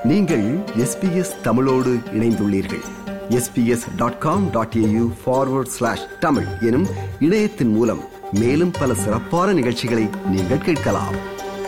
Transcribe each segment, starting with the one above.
நீங்கள் எஸ்பிஎஸ் தமிழோடு இணைந்துள்ளீர்கள் SBS dot com dot AU forward slash Tamil எனும் இணையத்தின் மூலம் மேலும் பல சிறப்பான நிகழ்ச்சிகளை நீங்கள் கேட்கலாம்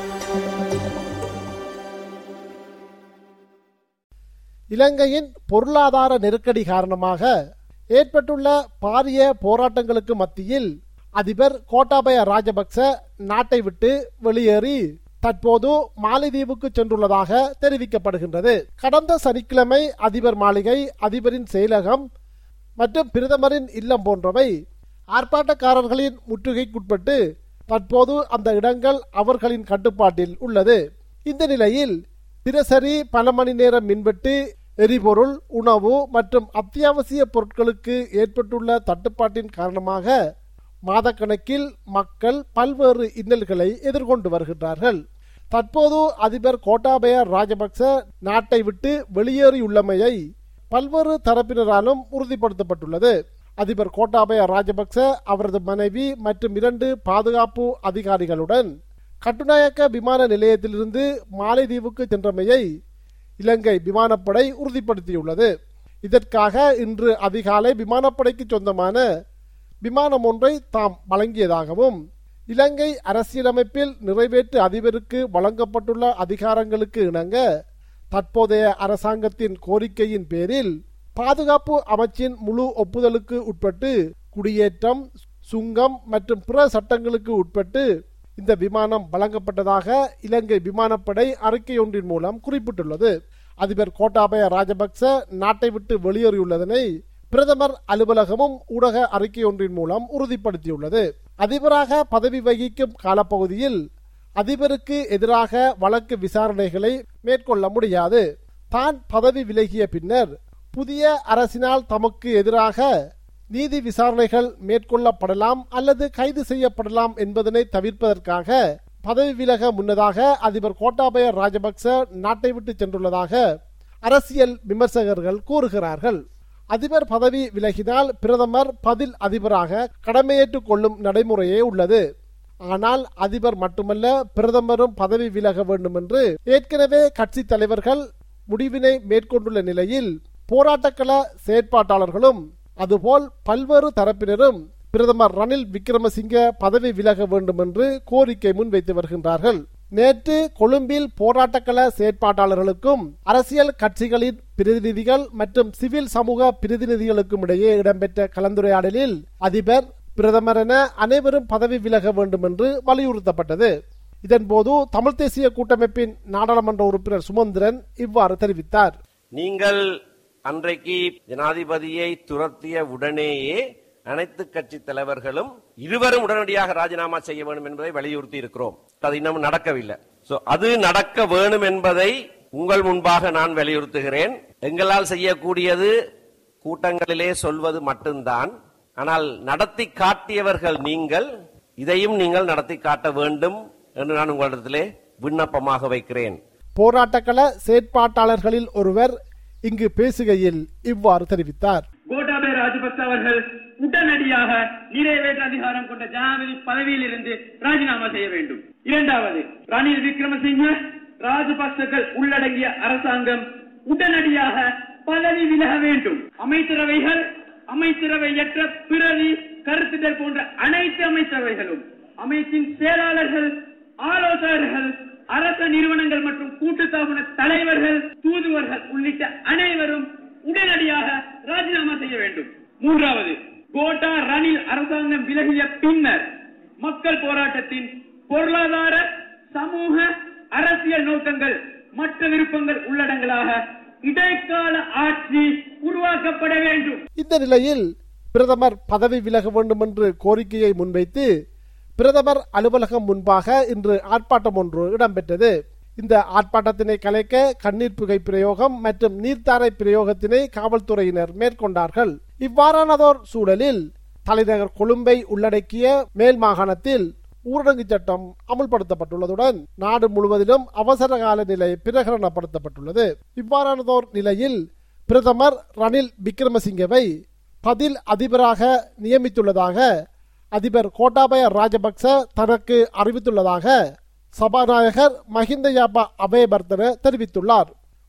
இலங்கையின் பொருளாதார நெருக்கடி காரணமாக ஏற்பட்டுள்ள பாரிய போராட்டங்களுக்கு மத்தியில் அதிபர் கோட்டாபய ராஜபக்ச நாட்டை விட்டு வெளியேறி தற்போது மாலைதீவுக்கு சென்றுள்ளதாக தெரிவிக்கப்படுகின்றது கடந்த சனிக்கிழமை அதிபர் மாளிகை அதிபரின் செயலகம் மற்றும் பிரதமரின் இல்லம் போன்றவை ஆர்ப்பாட்டக்காரர்களின் முற்றுகைக்குட்பட்டு தற்போது அந்த இடங்கள் அவர்களின் கட்டுப்பாட்டில் உள்ளது இந்த நிலையில் தினசரி பல மணி நேரம் மின்வெட்டு எரிபொருள் உணவு மற்றும் அத்தியாவசிய பொருட்களுக்கு ஏற்பட்டுள்ள தட்டுப்பாட்டின் காரணமாக மாதக்கணக்கில் மக்கள் பல்வேறு இன்னல்களை எதிர்கொண்டு வருகின்றார்கள் தற்போது அதிபர் கோட்டாபய ராஜபக்ச நாட்டை விட்டு வெளியேறியுள்ளமையை பல்வேறு தரப்பினராலும் உறுதிப்படுத்தப்பட்டுள்ளது அதிபர் கோட்டாபய ராஜபக்ச அவரது மனைவி மற்றும் இரண்டு பாதுகாப்பு அதிகாரிகளுடன் கட்டுநாயக்க விமான நிலையத்திலிருந்து மாலைதீவுக்கு சென்றமையை இலங்கை விமானப்படை உறுதிப்படுத்தியுள்ளது இதற்காக இன்று அதிகாலை விமானப்படைக்கு சொந்தமான விமானம் ஒன்றை தாம் வழங்கியதாகவும் இலங்கை அரசியலமைப்பில் நிறைவேற்று அதிபருக்கு வழங்கப்பட்டுள்ள அதிகாரங்களுக்கு இணங்க தற்போதைய அரசாங்கத்தின் கோரிக்கையின் பேரில் பாதுகாப்பு அமைச்சின் முழு ஒப்புதலுக்கு உட்பட்டு குடியேற்றம் சுங்கம் மற்றும் பிற சட்டங்களுக்கு உட்பட்டு இந்த விமானம் வழங்கப்பட்டதாக இலங்கை விமானப்படை அறிக்கை ஒன்றின் மூலம் குறிப்பிட்டுள்ளது அதிபர் கோட்டாபய ராஜபக்ச நாட்டை விட்டு வெளியேறியுள்ளதனை பிரதமர் அலுவலகமும் ஊடக அறிக்கை ஒன்றின் மூலம் உறுதிப்படுத்தியுள்ளது அதிபராக பதவி வகிக்கும் காலப்பகுதியில் அதிபருக்கு எதிராக வழக்கு விசாரணைகளை மேற்கொள்ள முடியாது தான் பதவி விலகிய பின்னர் புதிய அரசினால் தமக்கு எதிராக நீதி விசாரணைகள் மேற்கொள்ளப்படலாம் அல்லது கைது செய்யப்படலாம் என்பதனை தவிர்ப்பதற்காக பதவி விலக முன்னதாக அதிபர் கோட்டாபய ராஜபக்ச நாட்டை விட்டு சென்றுள்ளதாக அரசியல் விமர்சகர்கள் கூறுகிறார்கள் அதிபர் பதவி விலகினால் பிரதமர் பதில் அதிபராக கடமையேற்றுக் கொள்ளும் நடைமுறையே உள்ளது ஆனால் அதிபர் மட்டுமல்ல பிரதமரும் பதவி விலக வேண்டும் என்று ஏற்கனவே கட்சி தலைவர்கள் முடிவினை மேற்கொண்டுள்ள நிலையில் போராட்டக்கள செயற்பாட்டாளர்களும் அதுபோல் பல்வேறு தரப்பினரும் பிரதமர் ரணில் விக்ரமசிங்க பதவி விலக வேண்டும் என்று கோரிக்கை முன்வைத்து வருகின்றார்கள் நேற்று கொழும்பில் போராட்டக்கள செயற்பாட்டாளர்களுக்கும் அரசியல் கட்சிகளின் பிரதிநிதிகள் மற்றும் சிவில் சமூக பிரதிநிதிகளுக்கும் இடையே இடம்பெற்ற கலந்துரையாடலில் அதிபர் பிரதமர் என அனைவரும் பதவி விலக வேண்டும் என்று வலியுறுத்தப்பட்டது இதன்போது தமிழ் தேசிய கூட்டமைப்பின் நாடாளுமன்ற உறுப்பினர் சுமந்திரன் இவ்வாறு தெரிவித்தார் நீங்கள் அன்றைக்கு ஜனாதிபதியை துரத்திய உடனேயே அனைத்து கட்சி தலைவர்களும் இருவரும் உடனடியாக ராஜினாமா செய்ய வேண்டும் என்பதை வலியுறுத்தி இருக்கிறோம் அது இன்னும் நடக்கவில்லை சோ அது நடக்க வேணும் என்பதை உங்கள் முன்பாக நான் வலியுறுத்துகிறேன் எங்களால் செய்யக்கூடியது கூட்டங்களிலே சொல்வது மட்டும்தான் ஆனால் நடத்தி காட்டியவர்கள் நீங்கள் இதையும் நீங்கள் நடத்தி காட்ட வேண்டும் என்று நான் உங்களிடத்திலே விண்ணப்பமாக வைக்கிறேன் போராட்டக்கள செயற்பாட்டாளர்களில் ஒருவர் இங்கு பேசுகையில் இவ்வாறு தெரிவித்தார் கோட்டாபய ராஜபக்ச அவர்கள் உடனடியாக நிறைவேற்ற அதிகாரம் கொண்ட ஜனாதிபதி பதவியில் இருந்து ராஜினாமா செய்ய வேண்டும் இரண்டாவது ரணில் விக்ரமசிங்க ராஜபக்சர்கள் உள்ளடங்கிய அரசாங்கம் உடனடியாக பதவி விலக வேண்டும் அமைச்சரவைகள் அமைச்சரவையற்ற பிரதி கருத்துதல் போன்ற அனைத்து அமைச்சரவைகளும் அமைச்சின் செயலாளர்கள் ஆலோசகர்கள் அரச நிறுவனங்கள் மற்றும் கூட்டுத்தாபன தலைவர்கள் தூதுவர்கள் உள்ளிட்ட அனைவரும் உடனடியாக ராஜினாமா செய்ய வேண்டும் மூன்றாவது கோட்டா ரணில் அரசாங்கம் விலகிய பின்னர் மக்கள் போராட்டத்தின் பொருளாதார சமூக அரசியல் நோக்கங்கள் மற்ற விருப்பங்கள் உள்ளடங்களாக இடைக்கால ஆட்சி உருவாக்கப்பட வேண்டும் இந்த நிலையில் பிரதமர் பதவி விலக வேண்டும் என்று கோரிக்கையை முன்வைத்து பிரதமர் அலுவலகம் முன்பாக இன்று ஆர்ப்பாட்டம் ஒன்று இடம்பெற்றது இந்த ஆர்ப்பாட்டத்தினை கலைக்க கண்ணீர் புகை பிரயோகம் மற்றும் நீர்த்தாரை பிரயோகத்தினை காவல்துறையினர் மேற்கொண்டார்கள் இவ்வாறானதோர் சூழலில் தலைநகர் கொழும்பை உள்ளடக்கிய மேல் மாகாணத்தில் ஊரடங்கு சட்டம் அமுல்படுத்தப்பட்டுள்ளதுடன் நாடு முழுவதிலும் அவசர கால நிலை பிரகடனப்படுத்தப்பட்டுள்ளது இவ்வாறானதோர் நிலையில் பிரதமர் ரணில் விக்ரமசிங்கவை பதில் அதிபராக நியமித்துள்ளதாக அதிபர் கோட்டாபய ராஜபக்ச தனக்கு அறிவித்துள்ளதாக சபாநாயகர் மஹிந்த யாபா அபயவர்தன தெரிவித்துள்ளார்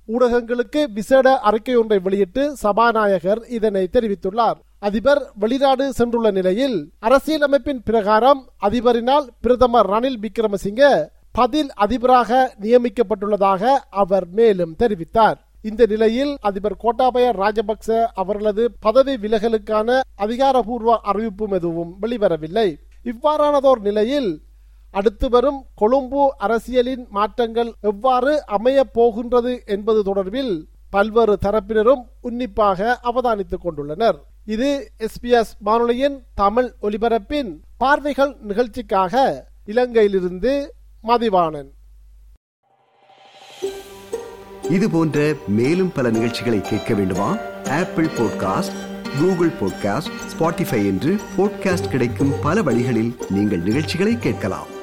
ஊடகங்களுக்கு விசேட அறிக்கை ஒன்றை வெளியிட்டு சபாநாயகர் இதனை தெரிவித்துள்ளார் அதிபர் வெளிநாடு சென்றுள்ள நிலையில் அரசியலமைப்பின் பிரகாரம் அதிபரினால் பிரதமர் ரணில் விக்ரமசிங்க பதில் அதிபராக நியமிக்கப்பட்டுள்ளதாக அவர் மேலும் தெரிவித்தார் இந்த நிலையில் அதிபர் கோட்டாபய ராஜபக்ச அவர்களது பதவி விலகலுக்கான அதிகாரபூர்வ அறிவிப்பும் எதுவும் வெளிவரவில்லை இவ்வாறானதோர் நிலையில் அடுத்து வரும் கொழும்பு அரசியலின் மாற்றங்கள் எவ்வாறு அமையப் போகின்றது என்பது தொடர்பில் பல்வேறு தரப்பினரும் உன்னிப்பாக அவதானித்துக் கொண்டுள்ளனர் இது எஸ்பிஎஸ் வானொலியின் தமிழ் ஒலிபரப்பின் பார்வைகள் நிகழ்ச்சிக்காக இலங்கையிலிருந்து மதிவாணன் இது போன்ற மேலும் பல நிகழ்ச்சிகளை கேட்க வேண்டுமா Apple podcast Google podcast Spotify என்று பாட்காஸ்ட் கிடைக்கும் பல வழிகளில் நீங்கள் நிகழ்ச்சிகளை கேட்கலாம்